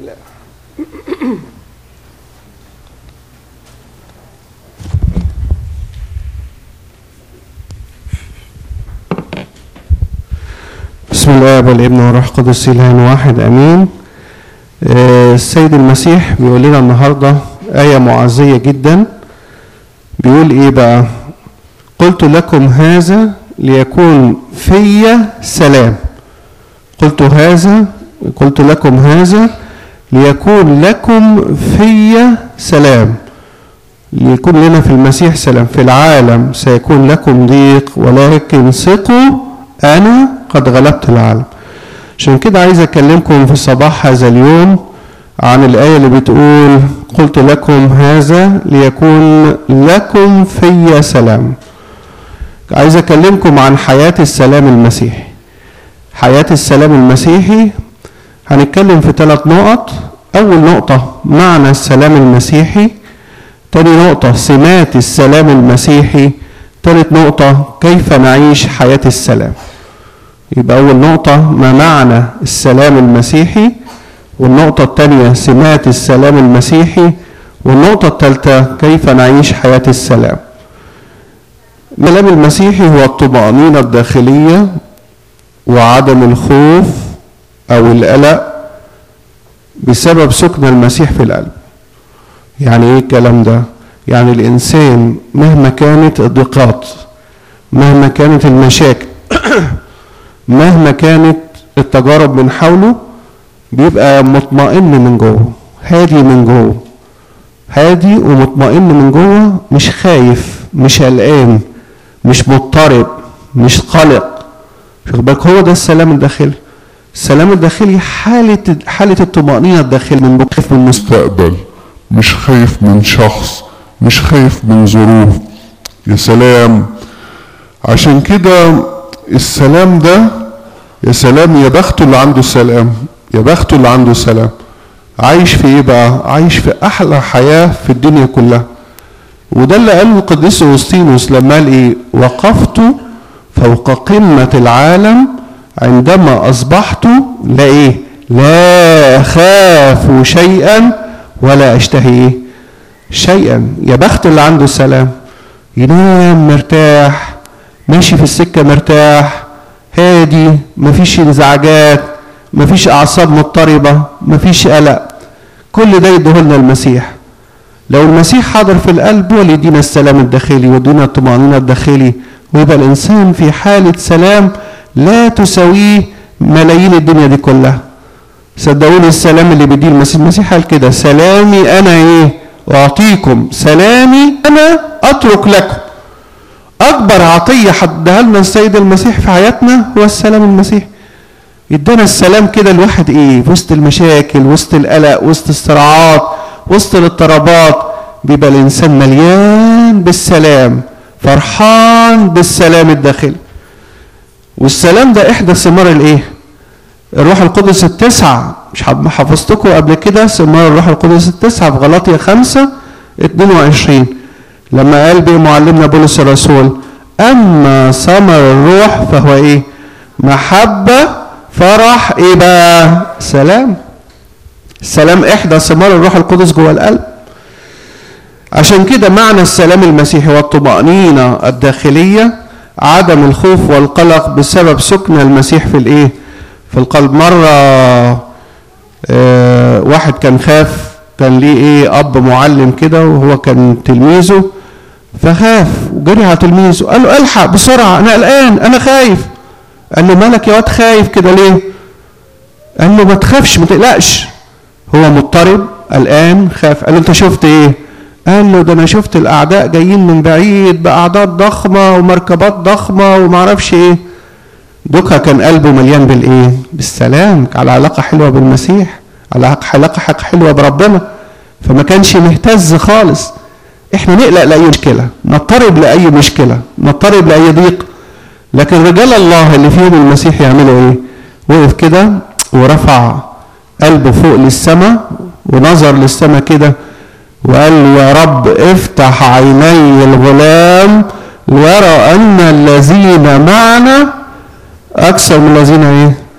الله بسم الله والابن والروح القدس اله واحد امين آه، السيد المسيح بيقول لنا النهارده ايه معزيه جدا بيقول ايه بقى قلت لكم هذا ليكون في سلام قلت هذا قلت لكم هذا ليكون لكم في سلام ليكون لنا في المسيح سلام في العالم سيكون لكم ضيق ولكن ثقوا انا قد غلبت العالم عشان كده عايز اكلمكم في صباح هذا اليوم عن الآية اللي بتقول قلت لكم هذا ليكون لكم في سلام عايز اكلمكم عن حياة السلام المسيحي حياة السلام المسيحي هنتكلم في ثلاث نقط أول نقطة معنى السلام المسيحي تاني نقطة سمات السلام المسيحي تالت نقطة كيف نعيش حياة السلام يبقى أول نقطة ما معنى السلام المسيحي والنقطة الثانية سمات السلام المسيحي والنقطة الثالثة كيف نعيش حياة السلام السلام المسيحي هو الطمأنينة الداخلية وعدم الخوف أو القلق بسبب سكن المسيح في القلب يعني ايه الكلام ده يعني الانسان مهما كانت الضيقات مهما كانت المشاكل مهما كانت التجارب من حوله بيبقى مطمئن من جوه هادي من جوه هادي ومطمئن من جوه مش خايف مش قلقان مش مضطرب مش قلق واخد بالك هو ده السلام الداخلي السلام الداخلي حالة حالة الطمأنينة الداخلية من خايف من مستقبل مش خايف من شخص مش خايف من ظروف يا سلام عشان كده السلام ده يا سلام يا بخته اللي عنده سلام يا بخته اللي عنده سلام عايش في ايه بقى عايش في احلى حياة في الدنيا كلها وده اللي قاله القديس اغسطينوس لما قال ايه وقفت فوق قمة العالم عندما اصبحت لا ايه لا اخاف شيئا ولا اشتهي ايه شيئا يا بخت اللي عنده سلام ينام مرتاح ماشي في السكة مرتاح هادي مفيش انزعاجات مفيش اعصاب مضطربة مفيش قلق كل ده يديهولنا المسيح لو المسيح حاضر في القلب هو اللي يدينا السلام الداخلي ويدينا الطمأنينة الداخلي ويبقى الإنسان في حالة سلام لا تساويه ملايين الدنيا دي كلها صدقوني السلام اللي بيديه المسيح المسيح قال كده سلامي أنا إيه أعطيكم سلامي أنا أترك لكم أكبر عطية حدها لنا السيد المسيح في حياتنا هو السلام المسيح يدانا السلام كده الواحد ايه في وسط المشاكل وسط القلق وسط الصراعات وسط الاضطرابات بيبقى الانسان مليان بالسلام فرحان بالسلام الداخلي والسلام ده احدى ثمار الايه الروح القدس التسعة مش حفظتكم قبل كده ثمار الروح القدس التسعة في غلاطيا خمسة 22 لما قال بيه معلمنا بولس الرسول أما ثمر الروح فهو إيه؟ محبة فرح إيه بقى؟ سلام السلام إحدى ثمار الروح القدس جوه القلب عشان كده معنى السلام المسيحي والطمأنينة الداخلية عدم الخوف والقلق بسبب سكن المسيح في الإيه؟ في القلب مرة آه واحد كان خاف كان ليه ايه اب معلم كده وهو كان تلميذه فخاف وجري على تلميذه قال له الحق بسرعه انا قلقان انا خايف قال له مالك يا واد خايف كده ليه قال له ما تخافش ما تقلقش هو مضطرب قلقان خاف قال له انت شفت ايه قال له ده انا شفت الاعداء جايين من بعيد باعداد ضخمه ومركبات ضخمه وما اعرفش ايه دوكا كان قلبه مليان بالايه بالسلام على علاقه حلوه بالمسيح على علاقه حلوه بربنا فما كانش مهتز خالص احنا نقلق لاي مشكله نضطرب لاي مشكله نضطرب لاي ضيق لكن رجال الله اللي فيهم المسيح يعملوا ايه وقف كده ورفع قلبه فوق للسماء ونظر للسماء كده وقال له يا رب افتح عيني الغلام ويرى ان الذين معنا اكثر من الذين ايه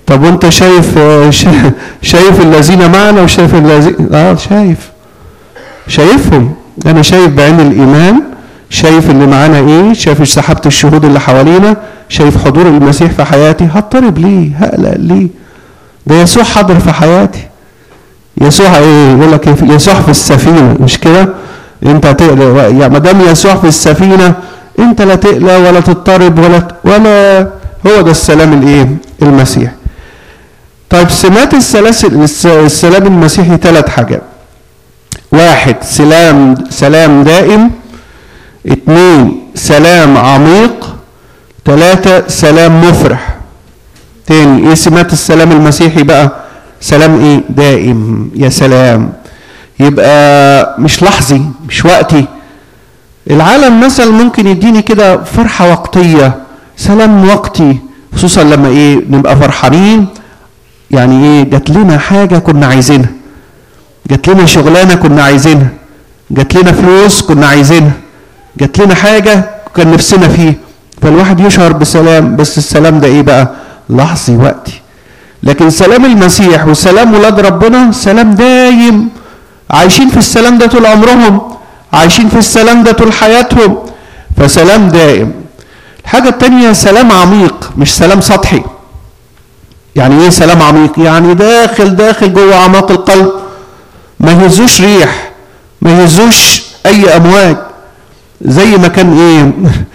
طب وانت شايف آه، شا- شايف الذين معنا وشايف الذين اه شايف شايفهم انا شايف بعين الايمان شايف اللي معانا ايه شايف سحابة الشهود اللي حوالينا شايف حضور المسيح في حياتي هضطرب ليه هقلق ليه ده يسوع حاضر في حياتي يسوع ايه يقول لك إيه؟ يسوع في السفينه مش كده انت هتقلق يا ما دام يسوع في السفينه انت لا تقلق ولا تضطرب ولا ولا هو ده السلام الايه المسيح طيب سمات السلاسل الس- السلام المسيحي ثلاث حاجات واحد سلام سلام دائم اثنين سلام عميق ثلاثة سلام مفرح تاني ايه سمات السلام المسيحي بقى سلام ايه دائم يا سلام يبقى مش لحظي مش وقتي العالم مثلا ممكن يديني كده فرحة وقتية سلام وقتي خصوصا لما ايه نبقى فرحانين يعني ايه جات لنا حاجة كنا عايزينها جات لنا شغلانة كنا عايزينها جات لنا فلوس كنا عايزينها جات لنا حاجة كان نفسنا فيه فالواحد يشعر بسلام بس السلام ده ايه بقى لحظي وقتي لكن سلام المسيح وسلام ولاد ربنا سلام دايم عايشين في السلام ده طول عمرهم عايشين في السلام ده طول حياتهم فسلام دائم الحاجة التانية سلام عميق مش سلام سطحي يعني ايه سلام عميق يعني داخل داخل جوه اعماق القلب ما يهزوش ريح ما يهزوش اي امواج زي ما كان ايه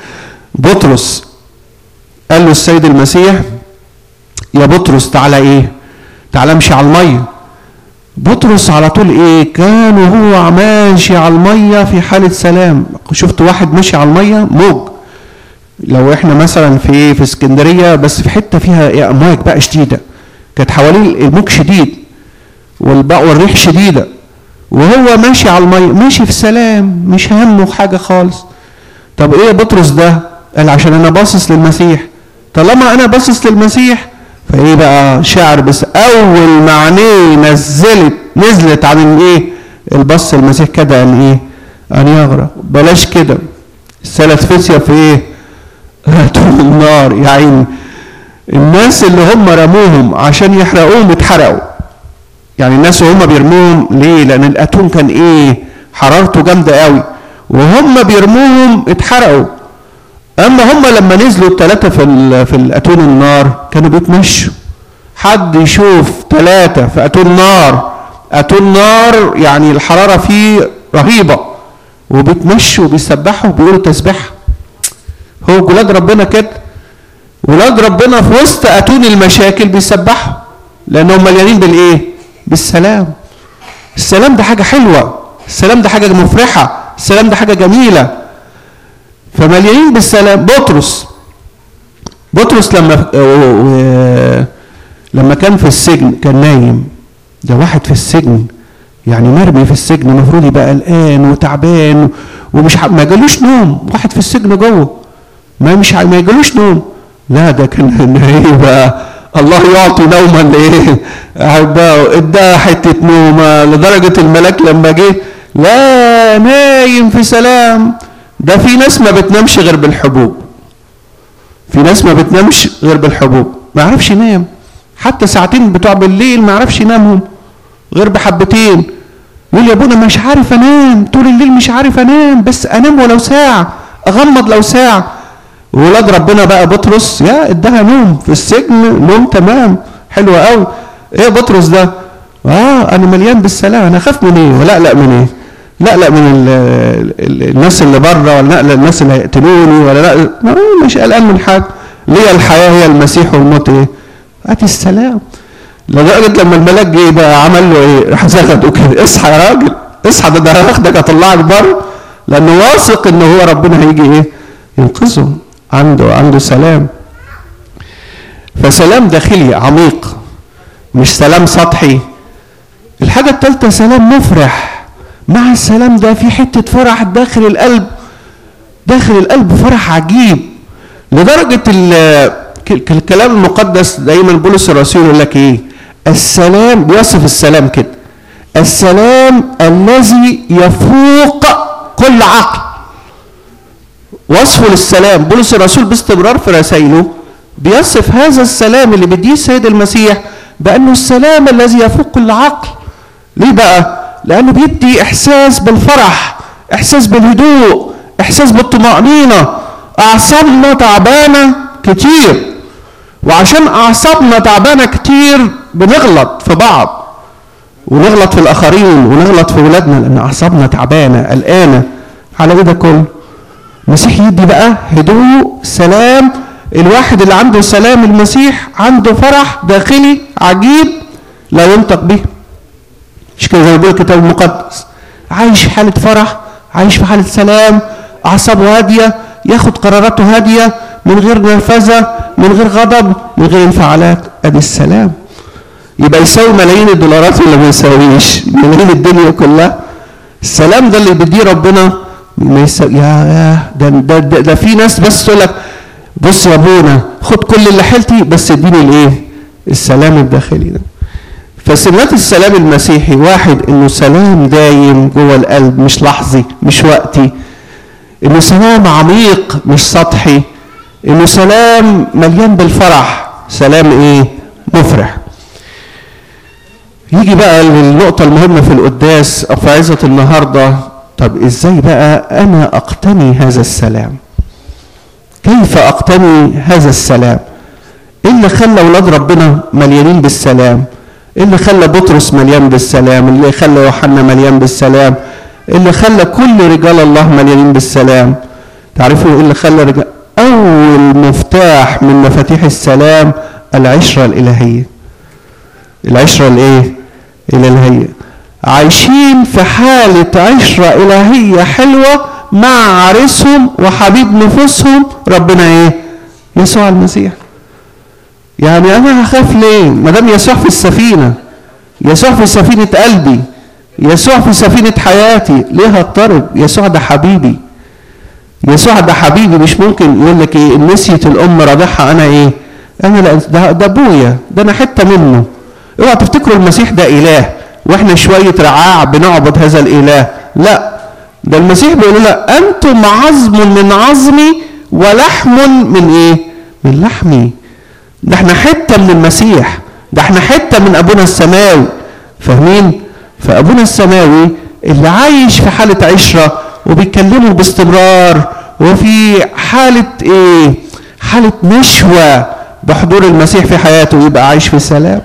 بطرس قال له السيد المسيح يا بطرس تعالى ايه تعالى امشي على الميه بطرس على طول ايه كان وهو ماشي على الميه في حاله سلام شفت واحد ماشي على الميه موج لو احنا مثلا في في اسكندريه بس في حته فيها إيه امواج بقى شديده كانت حواليه الموج شديد والبقى والريح شديده وهو ماشي على الميه ماشي في سلام مش همه حاجه خالص طب ايه يا بطرس ده قال عشان انا باصص للمسيح طالما انا باصص للمسيح فايه بقى شعر بس اول ما عينيه نزلت نزلت عن الايه البص المسيح كده ان ايه ان يغرق بلاش كده الثلاث فتية في ايه هاتوا النار يا عيني الناس اللي هم رموهم عشان يحرقوهم اتحرقوا يعني الناس وهم بيرموهم ليه لان الاتون كان ايه حرارته جامده قوي وهم بيرموهم اتحرقوا اما هم لما نزلوا الثلاثه في ال- في الاتون النار كانوا بيتمشوا حد يشوف ثلاثه في اتون نار اتون نار يعني الحراره فيه رهيبه وبيتمشوا وبيسبحوا وبيقولوا تسبيح هو ولاد ربنا كده ولاد ربنا في وسط اتون المشاكل بيسبحوا لانهم مليانين بالايه بالسلام السلام ده حاجه حلوه السلام ده حاجه مفرحه السلام ده حاجه جميله فمليانين بالسلام بطرس بطرس لما آه، لما كان في السجن كان نايم ده واحد في السجن يعني مرمي في السجن المفروض يبقى قلقان وتعبان ومش ح- ما جالوش نوم واحد في السجن جوه ما مش ع- ما يجالوش نوم لا ده كان ايه بقى الله يعطي نوما لايه احبائه اداها حته نومه لدرجه الملاك لما جه لا نايم في سلام ده في ناس ما بتنامش غير بالحبوب في ناس ما بتنامش غير بالحبوب ما يعرفش ينام حتى ساعتين بتوع بالليل ما يعرفش ينامهم غير بحبتين يقول يا ابونا مش عارف انام طول الليل مش عارف انام بس انام ولو ساعه اغمض لو ساعه ولاد ربنا بقى بطرس يا اداها نوم في السجن نوم تمام حلو قوي ايه يا بطرس ده اه انا مليان بالسلام انا اخاف من ايه ولا لا من ايه لا لا من ال ال الناس اللي بره ولا لا لا الناس اللي هيقتلوني ولا لا ما مش قلقان من حاجه ليه الحياه هي المسيح والموت ايه ادي السلام لدرجه لما الملاك جه بقى عمل له ايه راح زغده كده اصحى يا راجل اصحى ده ده هاخدك اطلعك بره لانه واثق ان هو ربنا هيجي ايه ينقذه عنده عنده سلام فسلام داخلي عميق مش سلام سطحي الحاجة الثالثة سلام مفرح مع السلام ده في حتة فرح داخل القلب داخل القلب فرح عجيب لدرجة ال- ك- الكلام المقدس دايما بولس الرسول يقول لك ايه السلام بيصف السلام كده السلام الذي يفوق كل عقل وصفه للسلام بولس الرسول باستمرار في رسائله بيصف هذا السلام اللي بيديه السيد المسيح بأنه السلام الذي يفوق كل عقل ليه بقى؟ لأنه بيدي إحساس بالفرح إحساس بالهدوء إحساس بالطمأنينة أعصابنا تعبانة كتير وعشان أعصابنا تعبانة كتير بنغلط في بعض ونغلط في الآخرين ونغلط في ولادنا لأن أعصابنا تعبانة قلقانة على إيه ده كله؟ المسيح يدي بقى هدوء سلام الواحد اللي عنده سلام المسيح عنده فرح داخلي عجيب لا ينطق به مش كده زي ما بيقول الكتاب المقدس عايش في حالة فرح عايش في حالة سلام أعصابه هادية ياخد قراراته هادية من غير نرفزة من غير غضب من غير انفعالات ادي السلام يبقى يساوي ملايين الدولارات ولا ما يساويش ملايين الدنيا كلها السلام ده اللي بيديه ربنا ما يساوي يا يا ده ده, ده, ده في ناس بس تقول لك بص يا ابونا خد كل اللي حيلتي بس اديني الايه السلام الداخلي ده فسمات السلام المسيحي واحد انه سلام دايم جوه القلب مش لحظي مش وقتي انه سلام عميق مش سطحي انه سلام مليان بالفرح سلام ايه مفرح يجي بقى للنقطة المهمة في القداس أو في عظة النهاردة طب إزاي بقى أنا أقتني هذا السلام كيف أقتني هذا السلام إيه اللي خلى أولاد ربنا مليانين بالسلام إيه اللي خلى بطرس مليان بالسلام اللي خلى يوحنا مليان بالسلام اللي خلى كل رجال الله مليانين بالسلام تعرفوا ايه اللي خلى رجال اول مفتاح من مفاتيح السلام العشره الالهيه العشره الايه الالهيه عايشين في حاله عشره الهيه حلوه مع عريسهم وحبيب نفوسهم ربنا ايه يسوع المسيح يعني انا هخاف ليه ما دام يسوع في السفينه يسوع في سفينه قلبي يسوع في سفينة حياتي ليه هضطرب يسوع ده حبيبي يسوع ده حبيبي مش ممكن يقول لك ايه نسيت الام رضعها انا ايه انا لا ده, ده ابويا ده انا حته منه اوعى تفتكروا المسيح ده اله واحنا شويه رعاع بنعبد هذا الاله لا ده المسيح بيقول لنا انتم عظم من عظمي ولحم من ايه من لحمي ده احنا حته من المسيح ده احنا حته من ابونا السماوي فاهمين فابونا السماوي اللي عايش في حاله عشره وبيكلمه باستمرار وفي حاله ايه حاله نشوه بحضور المسيح في حياته يبقى عايش في سلام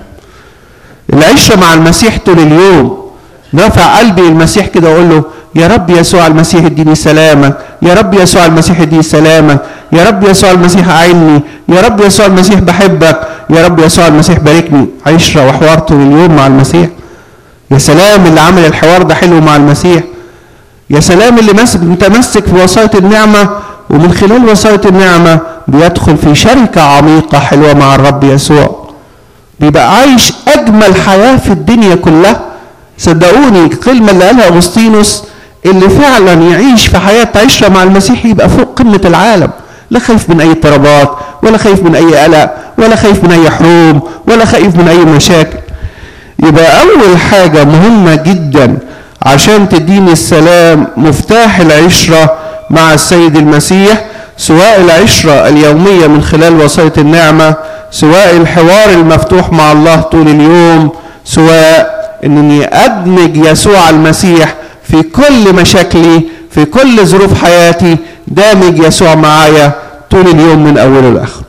العشره مع المسيح طول اليوم رفع قلبي المسيح كده واقول له يا رب يسوع المسيح اديني سلامك يا رب يسوع المسيح اديني سلامك يا رب يسوع المسيح اعني يا رب يسوع المسيح بحبك يا رب يسوع المسيح باركني عشره وحوار طول اليوم مع المسيح يا سلام اللي عمل الحوار ده حلو مع المسيح يا سلام اللي ماسك متمسك في وصاية النعمة ومن خلال وصاية النعمة بيدخل في شركة عميقة حلوة مع الرب يسوع بيبقى عايش أجمل حياة في الدنيا كلها صدقوني الكلمة اللي قالها أغسطينوس اللي فعلا يعيش في حياة عشرة مع المسيح يبقى فوق قمة العالم لا خايف من أي اضطرابات ولا خايف من أي قلق ولا خايف من أي حروب ولا خايف من أي مشاكل يبقى أول حاجة مهمة جدا عشان تديني السلام مفتاح العشرة مع السيد المسيح سواء العشرة اليومية من خلال وصاية النعمة سواء الحوار المفتوح مع الله طول اليوم سواء انني ادمج يسوع المسيح في كل مشاكلي في كل ظروف حياتي دامج يسوع معايا طول اليوم من اوله لاخره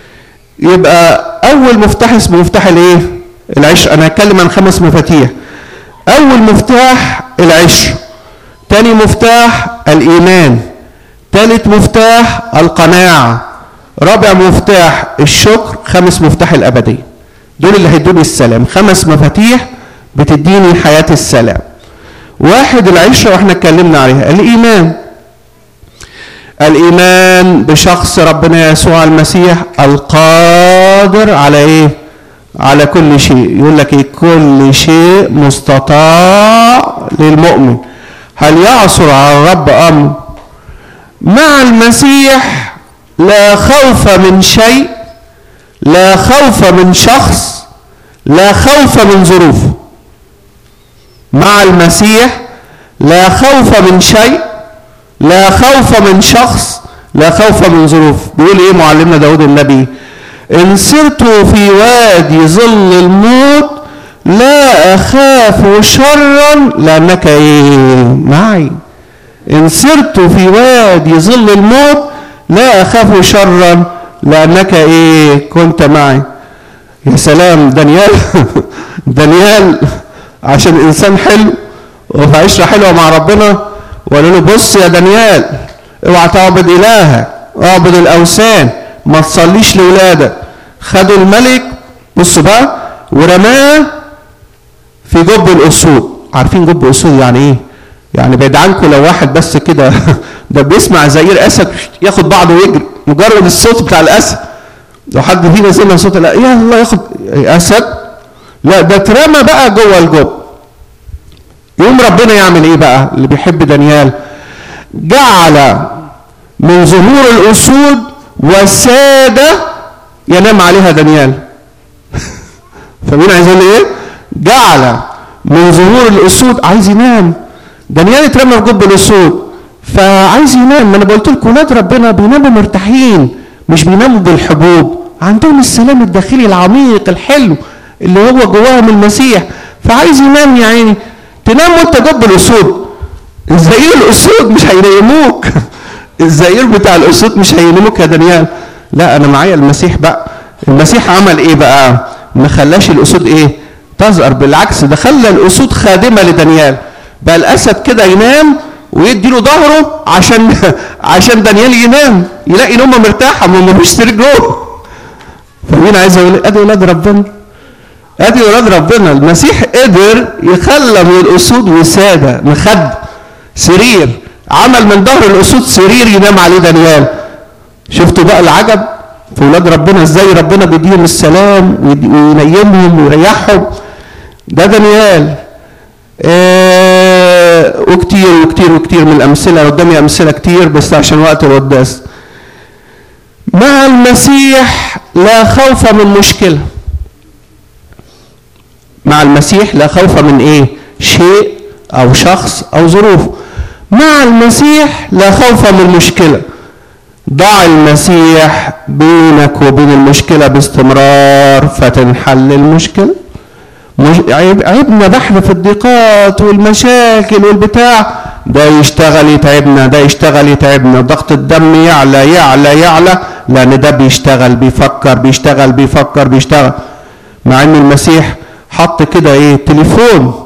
يبقى اول مفتاح اسمه مفتاح الايه العشر انا هتكلم عن خمس مفاتيح اول مفتاح العشر تاني مفتاح الايمان تالت مفتاح القناعه رابع مفتاح الشكر خامس مفتاح الابديه دول اللي هيدوني السلام خمس مفاتيح بتديني حياه السلام واحد العشره واحنا اتكلمنا عليها الايمان الايمان بشخص ربنا يسوع المسيح القادر على ايه على كل شيء يقول لك ايه كل شيء مستطاع للمؤمن هل يعثر على الرب امر مع المسيح لا خوف من شيء لا خوف من شخص لا خوف من ظروف مع المسيح لا خوف من شيء لا خوف من شخص لا خوف من ظروف بيقول ايه معلمنا داود النبي إن سرت في وادي ظل الموت لا أخاف شرا لأنك إيه معي إن سرت في وادي ظل الموت لا أخاف شرا لأنك إيه كنت معي يا سلام دانيال دانيال عشان إنسان حلو وفي عشرة حلوة مع ربنا وقالوا له بص يا دانيال اوعى تعبد إلهك اعبد الأوثان ما تصليش لولادك خدوا الملك بصوا بقى ورماه في جب الاسود عارفين جب الاسود يعني ايه يعني بعيد عنكم لو واحد بس كده ده بيسمع زئير اسد ياخد بعضه ويجري مجرد الصوت بتاع الاسد لو حد فينا سمع صوت لا يا الله ياخد اسد لا ده اترمى بقى جوه الجب يوم ربنا يعمل ايه بقى اللي بيحب دانيال جعل من ظهور الاسود وساده ينام عليها دانيال فمين عايز يقول ايه جعل من ظهور الاسود عايز ينام دانيال اترمى في جب الاسود فعايز ينام ما انا قلت لكم ولاد ربنا بيناموا مرتاحين مش بيناموا بالحبوب عندهم السلام الداخلي العميق الحلو اللي هو جواهم المسيح فعايز ينام يا عيني تنام وانت جب الاسود الزئير الاسود مش هينيموك الزئير بتاع الاسود مش هينيموك يا دانيال لا انا معايا المسيح بقى المسيح عمل ايه بقى ما خلاش الاسود ايه تزأر بالعكس ده خلى الاسود خادمه لدانيال بقى الاسد كده ينام ويدي له ظهره عشان عشان دانيال ينام يلاقي نومه مرتاحه ما مفيش سرير جوه فمين عايز يقول ادي ولاد ربنا ادي ولاد ربنا المسيح قدر يخلى من الاسود وساده مخد سرير عمل من ظهر الاسود سرير ينام عليه دانيال شفتوا بقى العجب في ولاد ربنا ازاي ربنا بيديهم السلام وينيمهم ويريحهم ده دانيال آه وكتير وكتير وكتير من الامثله قدامي امثله كتير بس عشان وقت القداس مع المسيح لا خوف من مشكله مع المسيح لا خوف من ايه شيء او شخص او ظروف مع المسيح لا خوف من مشكله ضع المسيح بينك وبين المشكله باستمرار فتنحل المشكله مش عيب عيبنا ده احنا في الضيقات والمشاكل والبتاع ده يشتغل يتعبنا ده يشتغل يتعبنا ضغط الدم يعلى يعلى يعلى لان ده بيشتغل بيفكر بيشتغل بيفكر بيشتغل مع ان المسيح حط كده ايه تليفون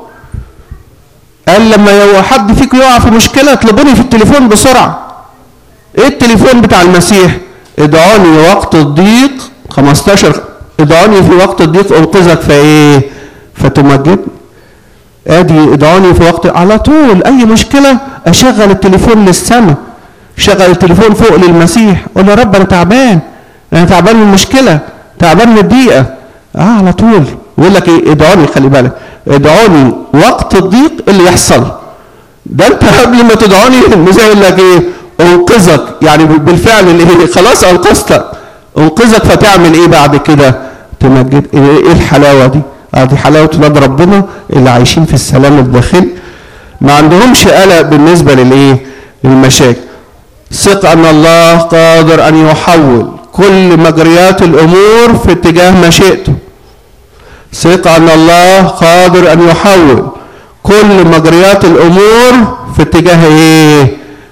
قال لما لو حد فيكم يقع في مشكله اطلبوني في التليفون بسرعه ايه التليفون بتاع المسيح ادعوني وقت الضيق 15 ادعوني في وقت الضيق انقذك فايه فتمجد ادي ادعوني في وقت على طول اي مشكله اشغل التليفون للسماء شغل التليفون فوق للمسيح قول يا رب انا تعبان انا تعبان من المشكله تعبان من الضيقه اه على طول يقول لك ايه ادعوني خلي بالك ادعوني وقت الضيق اللي يحصل ده انت قبل ما تدعوني المسيح يقول لك ايه انقذك يعني بالفعل اللي خلاص انقذتك انقذك فتعمل ايه بعد كده تمجد ايه الحلاوه دي اه دي حلاوه ولاد ربنا اللي عايشين في السلام الداخلي ما عندهمش قلق بالنسبه للايه للمشاكل ثق ان الله قادر ان يحول كل مجريات الامور في اتجاه مشيئته ثق ان الله قادر ان يحول كل مجريات الامور في اتجاه ايه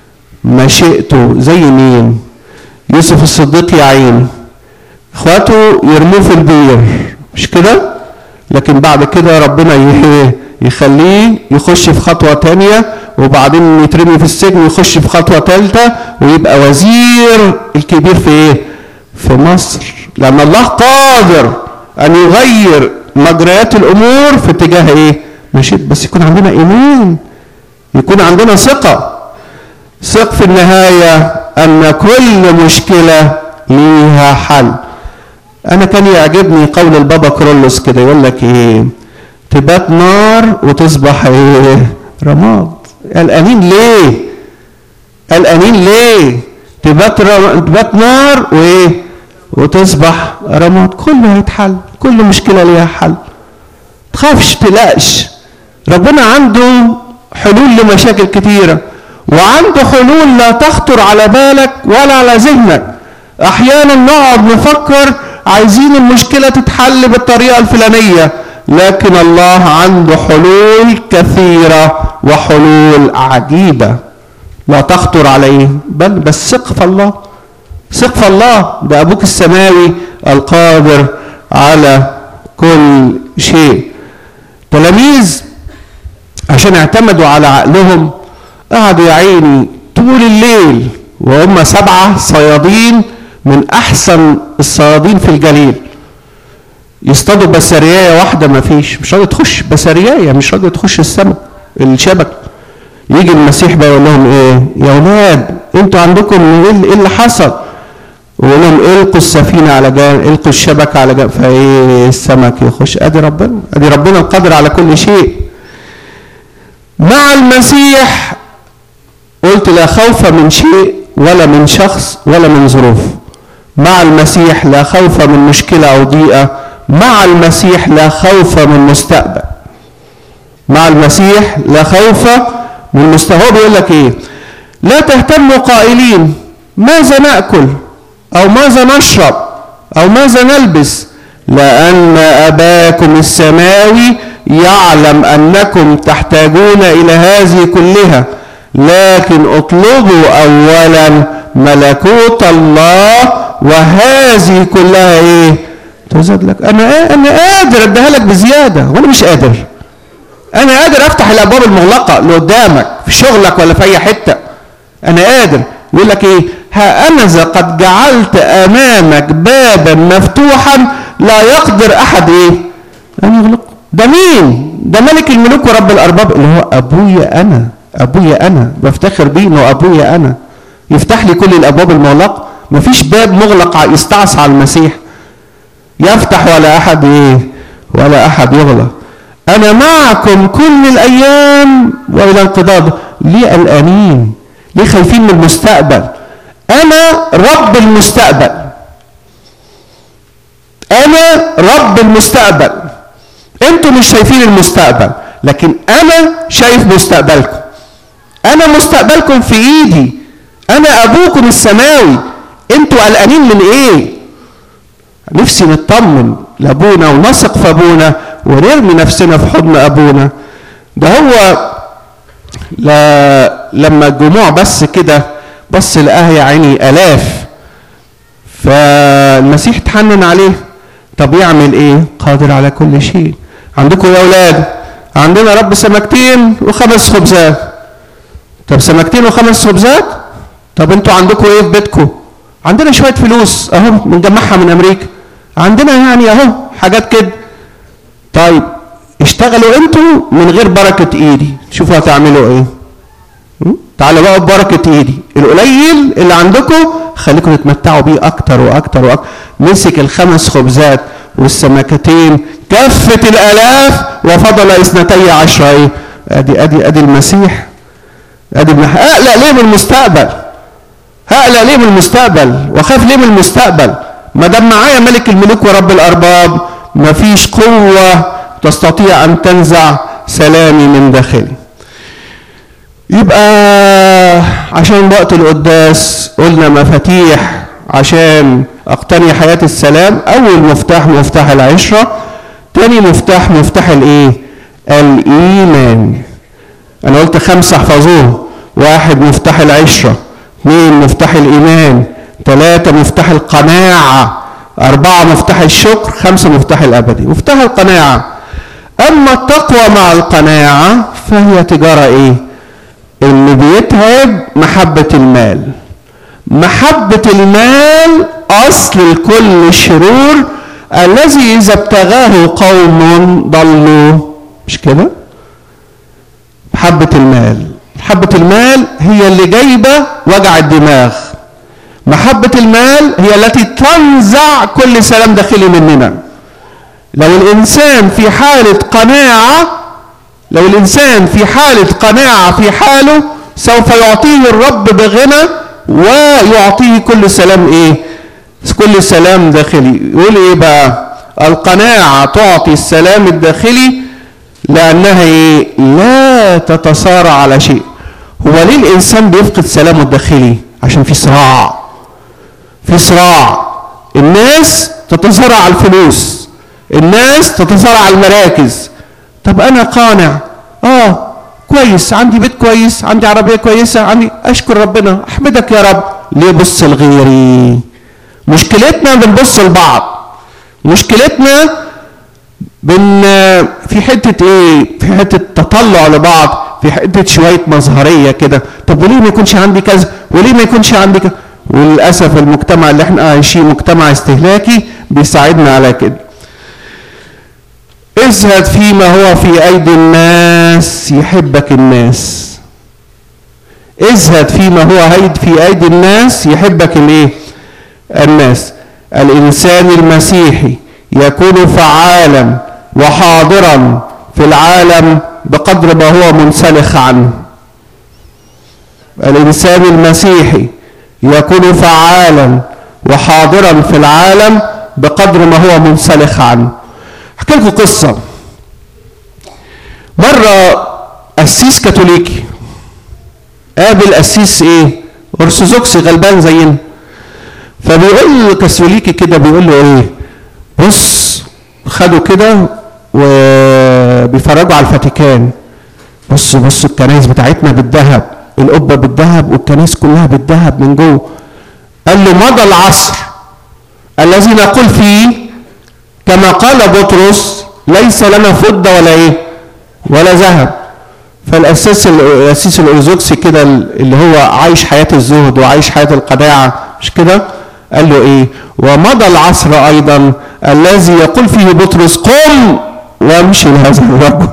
مشيئته زي مين يوسف الصديق يا عين اخواته يرموه في البير مش كده لكن بعد كده ربنا يخليه يخش في خطوة تانية وبعدين يترمي في السجن ويخش في خطوة تالتة ويبقى وزير الكبير في ايه في مصر لأن الله قادر أن يغير مجريات الأمور في اتجاه ايه مشيت بس يكون عندنا إيمان يكون عندنا ثقة ثق في النهاية أن كل مشكلة ليها حل أنا كان يعجبني قول البابا كرولوس كده يقول لك إيه تبات نار وتصبح إيه رماد قلقانين ليه قلقانين ليه تبات رم... تبات نار وإيه وتصبح رماد كله هيتحل كل مشكلة ليها حل تخافش تقلقش ربنا عنده حلول لمشاكل كتيره وعنده حلول لا تخطر على بالك ولا على ذهنك احيانا نقعد نفكر عايزين المشكلة تتحل بالطريقة الفلانية لكن الله عنده حلول كثيرة وحلول عجيبة لا تخطر عليه بل بس ثق في الله ثق في الله ده أبوك السماوي القادر على كل شيء تلاميذ عشان اعتمدوا على عقلهم قعدوا يا عيني طول الليل وهم سبعة صيادين من أحسن الصيادين في الجليل يصطادوا بسرياية واحدة ما فيش مش راضية تخش بسرياية مش راضية تخش السمك الشبك يجي المسيح بقى يقول لهم ايه يا اولاد انتوا عندكم ايه إيه اللي حصل ويقول لهم القوا السفينه على جانب القوا الشبكه على جانب فايه السمك يخش ادي ربنا ادي ربنا القادر على كل شيء مع المسيح قلت لا خوف من شيء ولا من شخص ولا من ظروف مع المسيح لا خوف من مشكله او ضيقه مع المسيح لا خوف من مستقبل مع المسيح لا خوف من مستقبل هو بيقول لك ايه لا تهتموا قائلين ماذا ناكل او ماذا نشرب او ماذا نلبس لان اباكم السماوي يعلم انكم تحتاجون الى هذه كلها لكن اطلبوا اولا ملكوت الله وهذه كلها ايه تزاد لك انا انا قادر اديها لك بزياده وانا مش قادر انا قادر افتح الابواب المغلقه اللي قدامك في شغلك ولا في اي حته انا قادر يقول لك ايه ها انا قد جعلت امامك بابا مفتوحا لا يقدر احد ايه ان يغلقه ده مين ده ملك الملوك ورب الارباب اللي هو ابويا انا ابويا انا بفتخر بيه انه ابويا انا يفتح لي كل الابواب المغلقه مفيش باب مغلق يستعصى على المسيح يفتح ولا احد ايه ولا احد يغلق انا معكم كل الايام والى انقضاض ليه قلقانين ليه خايفين من المستقبل انا رب المستقبل انا رب المستقبل انتوا مش شايفين المستقبل لكن انا شايف مستقبلكم انا مستقبلكم في ايدي انا ابوكم السماوي انتوا قلقانين من ايه نفسي نطمن لابونا ونثق في ابونا ونرمي نفسنا في حضن ابونا ده هو لا لما الجموع بس كده بص لقاها يا عيني الاف فالمسيح تحنن عليه طب يعمل ايه قادر على كل شيء عندكم يا اولاد عندنا رب سمكتين وخمس خبزات طب سمكتين وخمس خبزات طب انتوا عندكم ايه في بيتكم عندنا شويه فلوس اهو بنجمعها من امريكا عندنا يعني اهو حاجات كده طيب اشتغلوا انتوا من غير بركه ايدي شوفوا هتعملوا ايه تعالوا بقى ببركه ايدي القليل اللي عندكم خليكم تتمتعوا بيه اكتر واكتر واكتر مسك الخمس خبزات والسمكتين كفت الالاف وفضل اثنتي عشرة ايه ادي ادي ادي المسيح ادي المح... اقلق ليه من المستقبل هقلق ليه من المستقبل واخاف ليه من المستقبل ما دام معايا ملك الملوك ورب الارباب مفيش قوه تستطيع ان تنزع سلامي من داخلي يبقى عشان وقت القداس قلنا مفاتيح عشان اقتني حياة السلام اول مفتاح مفتاح العشرة تاني مفتاح مفتاح الايه الايمان انا قلت خمسة احفظوه واحد مفتاح العشرة اثنين مفتاح الايمان ثلاثة مفتاح القناعة أربعة مفتاح الشكر خمسة مفتاح الأبدي مفتاح القناعة أما التقوى مع القناعة فهي تجارة إيه؟ اللي بيتعب محبة المال محبة المال أصل لكل الشرور الذي إذا ابتغاه قوم ضلوا مش كده؟ محبة المال محبة المال هي اللي جايبة وجع الدماغ محبة المال هي التي تنزع كل سلام داخلي مننا لو الإنسان في حالة قناعة لو الإنسان في حالة قناعة في حاله سوف يعطيه الرب بغنى ويعطيه كل سلام إيه كل سلام داخلي يقول إيه بقى القناعة تعطي السلام الداخلي لأنها إيه لا تتصارع على شيء هو ليه الإنسان بيفقد سلامه الداخلي عشان في صراع في صراع الناس تتصارع على الفلوس الناس تتصارع على المراكز طب انا قانع اه كويس عندي بيت كويس عندي عربيه كويسه عندي اشكر ربنا احمدك يا رب ليه بص لغيري مشكلتنا بنبص لبعض مشكلتنا بن في حته ايه في حته تطلع لبعض في حته شويه مظهريه كده طب وليه ما يكونش عندي كذا وليه ما يكونش عندي كذا وللاسف المجتمع اللي احنا عايشين مجتمع استهلاكي بيساعدنا على كده ازهد فيما هو في ايدي الناس يحبك الناس ازهد فيما هو هيد في ايدي الناس يحبك الايه الناس الانسان المسيحي يكون فعالا وحاضرا في العالم بقدر ما هو منسلخ عنه الانسان المسيحي يكون فعالا وحاضرا في العالم بقدر ما هو منسلخ عنه احكي لكم قصه مره قسيس كاثوليكي قابل قسيس ايه ارثوذكسي غلبان زينا فبيقول له كاثوليكي كده بيقول له ايه بص خدوا كده وبيفرجوا على الفاتيكان بص بص الكنائس بتاعتنا بالذهب القبه بالذهب والكنائس كلها بالذهب من جوه قال له مضى العصر الذي نقول فيه كما قال بطرس ليس لنا فضه ولا ايه ولا ذهب فالاساس الاسيس الارثوذكسي كده اللي هو عايش حياه الزهد وعايش حياه القناعه مش كده قال له ايه ومضى العصر ايضا الذي يقول فيه بطرس قم وامشي لهذا الرجل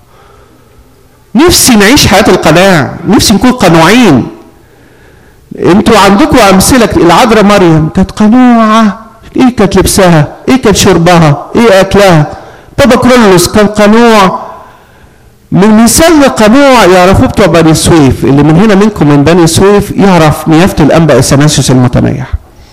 نفسي نعيش حياه القناعه نفسي نكون قنوعين انتوا عندكم امثله العذراء مريم كانت قنوعه ايه كانت لبسها ايه كانت شربها ايه اكلها بابا كرولوس كان قنوع من مثال قنوع يعرفوه بتوع بني سويف اللي من هنا منكم من بني سويف يعرف نيافه الانبا اثناسيوس المتنيح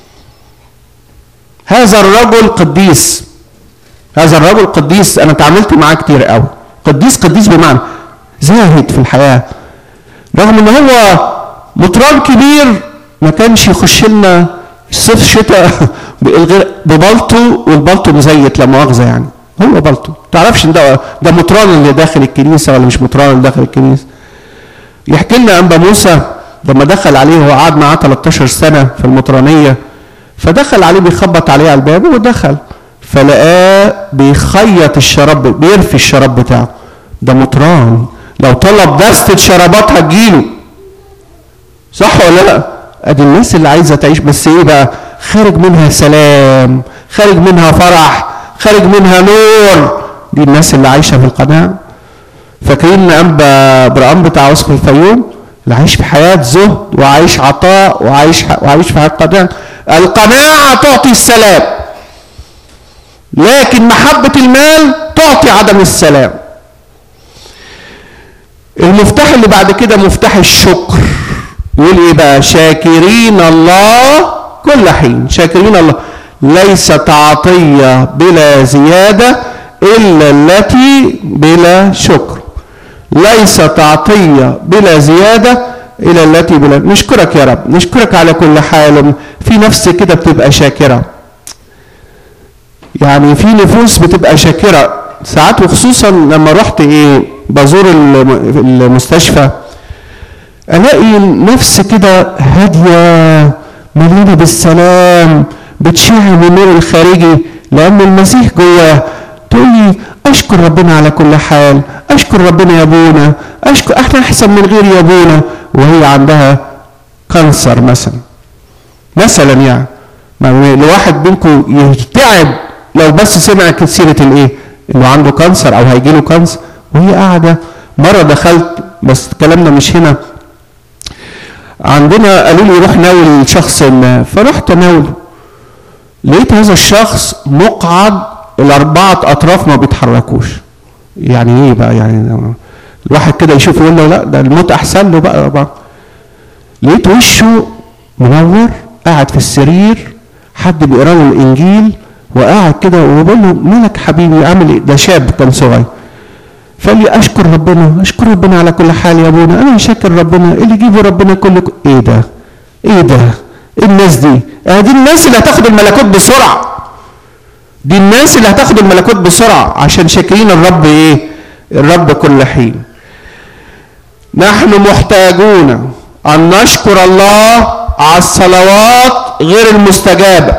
هذا الرجل قديس هذا الرجل قديس انا تعاملت معاه كتير قوي قديس قديس بمعنى زاهد في الحياه رغم ان هو مطران كبير ما كانش يخش لنا الصيف شتاء ببلطو والبلطو مزيت لا مؤاخذه يعني هو بلطو تعرفش ان ده ده مطران اللي داخل الكنيسه ولا مش مطران اللي داخل الكنيسه يحكي لنا انبا موسى لما دخل عليه هو قعد معاه 13 سنه في المطرانيه فدخل عليه بيخبط عليه على الباب ودخل فلقاه بيخيط الشراب بيرفي الشراب بتاعه ده مطران لو طلب دستة شرابات هتجيله صح ولا لا ادي الناس اللي عايزه تعيش بس ايه بقى خارج منها سلام خارج منها فرح خارج منها نور دي الناس اللي عايشه في القناعه فاكرين انبا ابراهيم بتاع وصف الفيوم اللي عايش في حياه زهد وعايش عطاء وعايش وعايش في حياه قناعه القناعه تعطي السلام لكن محبه المال تعطي عدم السلام المفتاح اللي بعد كده مفتاح الشكر يقول ايه بقى شاكرين الله كل حين شاكرين الله ليست عطية بلا زيادة إلا التي بلا شكر ليست عطية بلا زيادة إلا التي بلا نشكرك يا رب نشكرك على كل حال في نفس كده بتبقى شاكرة يعني في نفوس بتبقى شاكرة ساعات وخصوصا لما رحت ايه بزور المستشفى الاقي نفس كده هاديه مليانه بالسلام بتشع من النور الخارجي لان المسيح جواه تقول لي اشكر ربنا على كل حال اشكر ربنا يا ابونا اشكر احنا احسن من غير يا ابونا وهي عندها كانسر مثلا مثلا يعني الواحد منكم يتعب لو بس سمع سيره الايه انه عنده كانسر او هيجي له كانسر وهي قاعده مره دخلت بس كلامنا مش هنا عندنا قالوا لي روح ناول شخص ما فرحت اناوله لقيت هذا الشخص مقعد الاربعه اطراف ما بيتحركوش يعني ايه بقى يعني الواحد كده يشوف يقول له لا ده الموت احسن له بقى, بقى. لقيت وشه منور قاعد في السرير حد بيقرا له الانجيل وقاعد كده وبقول له مالك حبيبي عامل ايه ده شاب كان صغير فقال لي اشكر ربنا اشكر ربنا على كل حال يا ابونا انا شاكر ربنا اللي يجيبه ربنا كل ايه ده ايه ده ايه الناس دي اه دي الناس اللي هتاخد الملكوت بسرعه دي الناس اللي هتاخد الملكوت بسرعة عشان شاكرين الرب ايه الرب كل حين نحن محتاجون أن نشكر الله على الصلوات غير المستجابة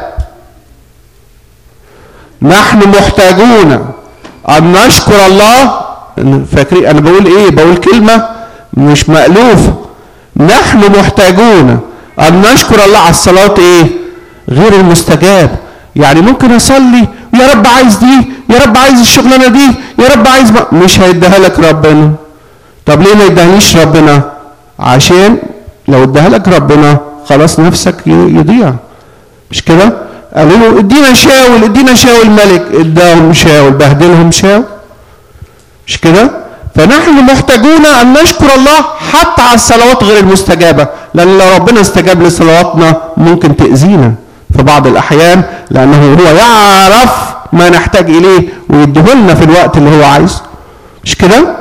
نحن محتاجون أن نشكر الله فاكرين أنا بقول إيه بقول كلمة مش مألوفة نحن محتاجون أن نشكر الله على الصلاة إيه غير المستجابة يعني ممكن أصلي يا رب عايز دي يا رب عايز الشغلانة دي يا رب عايز ما. مش هيديها لك ربنا طب ليه ما يدهنيش ربنا عشان لو اداها لك ربنا خلاص نفسك يضيع مش كده قالوا له ادينا شاول ادينا شاول ملك اداهم شاول بهدلهم شاول مش كده فنحن محتاجون ان نشكر الله حتى على الصلوات غير المستجابه لان لو ربنا استجاب لصلواتنا ممكن تاذينا في بعض الاحيان لانه هو يعرف ما نحتاج اليه ويديهولنا في الوقت اللي هو عايزه مش كده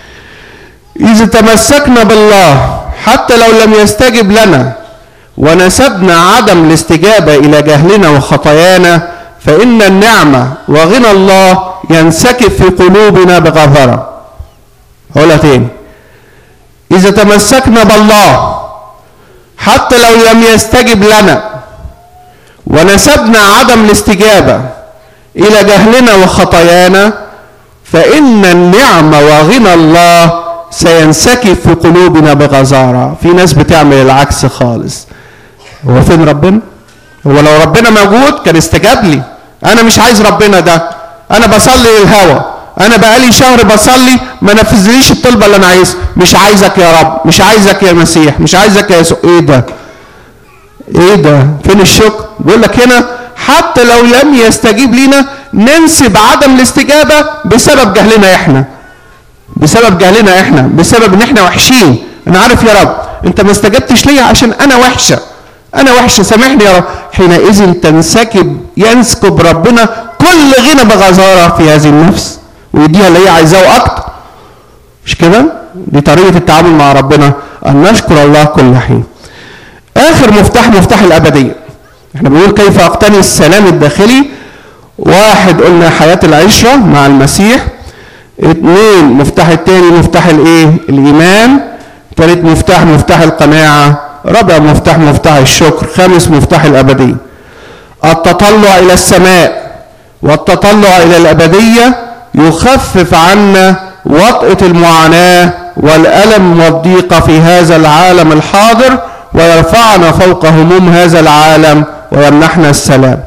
اذا تمسكنا بالله حتى لو لم يستجب لنا ونسبنا عدم الاستجابه الى جهلنا وخطايانا فان النعمه وغنى الله ينسكب في قلوبنا بغفره اقولها تاني اذا تمسكنا بالله حتى لو لم يستجب لنا ونسبنا عدم الاستجابه الى جهلنا وخطايانا فان النعمه وغنى الله سينسكب في قلوبنا بغزارة في ناس بتعمل العكس خالص هو فين ربنا هو لو ربنا موجود كان استجاب لي انا مش عايز ربنا ده انا بصلي للهوى انا بقالي شهر بصلي ما نفذليش الطلبة اللي انا عايزها مش عايزك يا رب مش عايزك يا مسيح مش عايزك يا يسوع ايه ده ايه ده فين الشكر بيقول لك هنا حتى لو لم يستجيب لينا ننسب عدم الاستجابة بسبب جهلنا احنا بسبب جهلنا احنا بسبب ان احنا وحشين انا عارف يا رب انت ما استجبتش ليا عشان انا وحشه انا وحشه سامحني يا رب حينئذ تنسكب ينسكب ربنا كل غنى بغزاره في هذه النفس ويديها اللي هي عايزاه واكتر مش كده دي طريقه التعامل مع ربنا ان نشكر الله كل حين اخر مفتاح مفتاح الابديه احنا بنقول كيف اقتني السلام الداخلي واحد قلنا حياه العشره مع المسيح اثنين مفتاح التاني مفتاح الايه الايمان ثالث مفتاح مفتاح القناعه رابع مفتاح مفتاح الشكر خامس مفتاح الابديه التطلع الى السماء والتطلع الى الابديه يخفف عنا وطئه المعاناه والالم والضيق في هذا العالم الحاضر ويرفعنا فوق هموم هذا العالم ويمنحنا السلام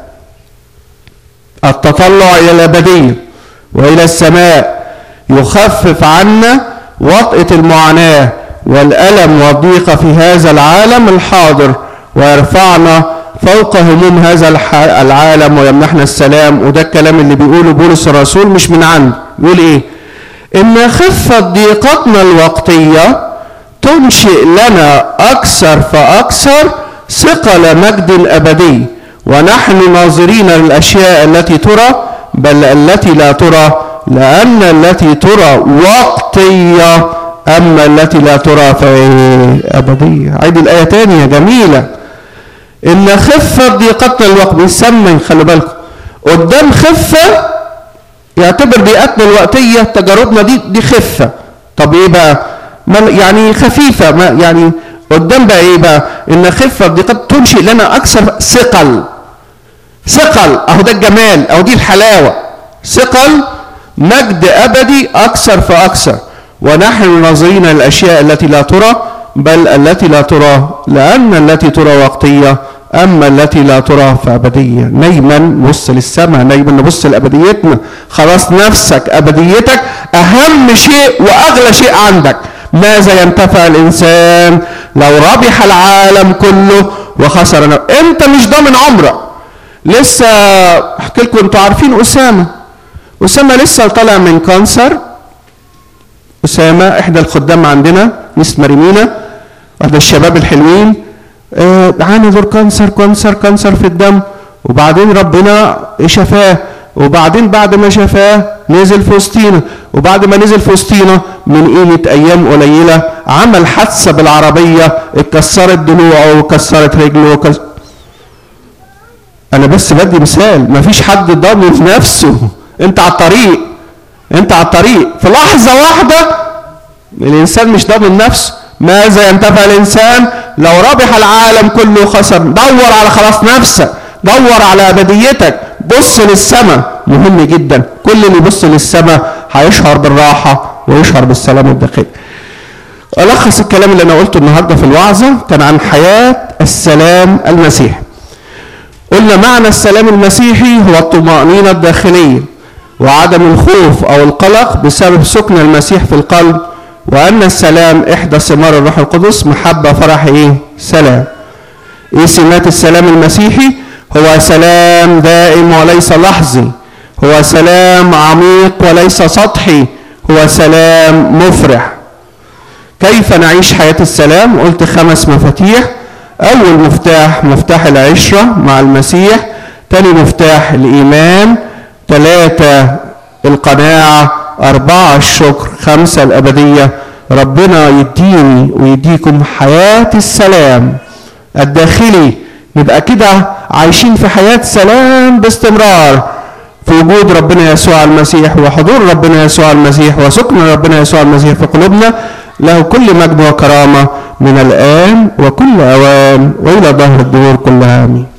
التطلع الى الابديه والى السماء يخفف عنا وطئة المعاناة والألم والضيق في هذا العالم الحاضر ويرفعنا فوق هموم هذا العالم ويمنحنا السلام وده الكلام اللي بيقوله بولس الرسول مش من عنده يقول ايه ان خفة ضيقتنا الوقتية تنشئ لنا اكثر فاكثر ثقل مجد ابدي ونحن ناظرين للاشياء التي ترى بل التي لا ترى لأن التي ترى وقتية أما التي لا ترى فهي أبدية عيد الآية تانية جميلة إن خفة ضيقتنا الوقت بيسمي خلي بالكم قدام خفة يعتبر ضيقتنا الوقتية تجاربنا دي دي خفة طب إيه بقى؟ يعني خفيفة ما يعني قدام بقى إيه بقى؟ إن خفة ضيقت تنشئ لنا أكثر ثقل ثقل أهو ده الجمال أهو دي الحلاوة ثقل مجد أبدي أكثر فأكثر ونحن ناظرين الأشياء التي لا ترى بل التي لا ترى لأن التي ترى وقتية أما التي لا ترى فأبدية نايما نبص للسماء نايما نبص لأبديتنا خلاص نفسك أبديتك أهم شيء وأغلى شيء عندك ماذا ينتفع الإنسان لو ربح العالم كله وخسر نفسه أنت مش ضامن عمرك لسه أحكي لكم أنتوا عارفين أسامة أسامة لسه طالع من كانسر أسامة إحدى الخدام عندنا مس مريمينا واحدة الشباب الحلوين آه عاني دور كانسر كانسر كانسر في الدم وبعدين ربنا شفاه وبعدين بعد ما شفاه نزل في وسطينا وبعد ما نزل في وسطينا من قيمة أيام قليلة عمل حادثة بالعربية اتكسرت ضلوعه وكسرت رجله وكس... انا بس بدي مثال مفيش حد ضامن نفسه انت على الطريق انت على الطريق في لحظة واحدة الانسان مش ضامن نفسه ماذا ينتفع الانسان لو ربح العالم كله خسر دور على خلاص نفسك دور على ابديتك بص للسماء مهم جدا كل اللي يبص للسماء هيشعر بالراحة ويشعر بالسلام الداخلي ألخص الكلام اللي أنا قلته النهاردة في الوعظة كان عن حياة السلام المسيحي قلنا معنى السلام المسيحي هو الطمأنينة الداخلية وعدم الخوف أو القلق بسبب سكن المسيح في القلب وأن السلام إحدى ثمار الروح القدس محبة فرح إيه؟ سلام إيه سمات السلام المسيحي؟ هو سلام دائم وليس لحظي هو سلام عميق وليس سطحي هو سلام مفرح كيف نعيش حياة السلام قلت خمس مفاتيح أول مفتاح مفتاح العشرة مع المسيح تاني مفتاح الإيمان ثلاثة القناعة أربعة الشكر خمسة الأبدية ربنا يديني ويديكم حياة السلام الداخلي نبقى كده عايشين في حياة سلام باستمرار في وجود ربنا يسوع المسيح وحضور ربنا يسوع المسيح وسكن ربنا يسوع المسيح في قلوبنا له كل مجد وكرامة من الآن وكل أوان وإلى ظهر الدهور كلها آمين